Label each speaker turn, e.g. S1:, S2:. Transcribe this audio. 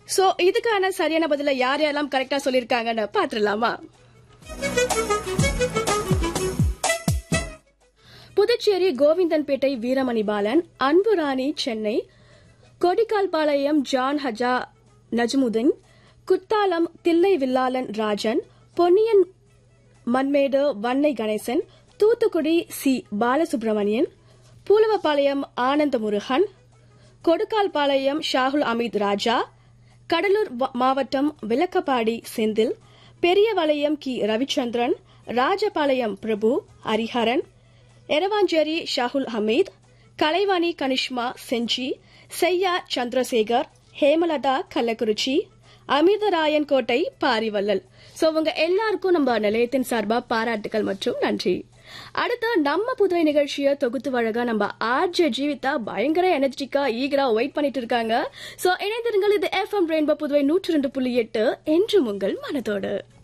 S1: so இதுக்கான சரியான பதில யார் யாரெல்லாம் கரெக்டா சொல்லிருக்காங்கன்னு பாத்துடலாமா புதுச்சேரி கோவிந்தன்பேட்டை வீரமணி பாலன் அன்புராணி சென்னை கொடிக்கால்பாளையம் ஜான் ஹஜா நஜ்முதீன் குத்தாலம் தில்லை வில்லாளன் ராஜன் பொன்னியன் மண்மேடு வன்னை கணேசன் தூத்துக்குடி சி பாலசுப்ரமணியன் பூலவபாளையம் ஆனந்த முருகன் கொடுக்கால்பாளையம் ஷாகுல் அமீத் ராஜா கடலூர் வ- மாவட்டம் விளக்கப்பாடி செந்தில் பெரியவளையம் கி ரவிச்சந்திரன் ராஜபாளையம் பிரபு ஹரிஹரன் எரவாஞ்சேரி ஷாகுல் ஹமீத் கலைவாணி கனிஷ்மா செஞ்சி செய்யா சந்திரசேகர் ஹேமலதா கள்ளக்குறிச்சி அமிர்தராயன் கோட்டை பாரிவள்ளல் சோ உங்க எல்லாருக்கும் நம்ம நிலையத்தின் சார்பா பாராட்டுகள் மற்றும் நன்றி அடுத்து நம்ம புதுவை நிகழ்ச்சியை தொகுத்து வழங்க நம்ம ஆர்ஜே ஜீவிதா பயங்கர எனர்ஜிக்கா ஈகரா வெயிட் பண்ணிட்டு இருக்காங்க சோ இணைந்திருங்கள் இது எஃப்எம் ரெயின்போ புதுவை நூற்றி ரெண்டு புள்ளி எட்டு என்றும் உங்கள் மனதோடு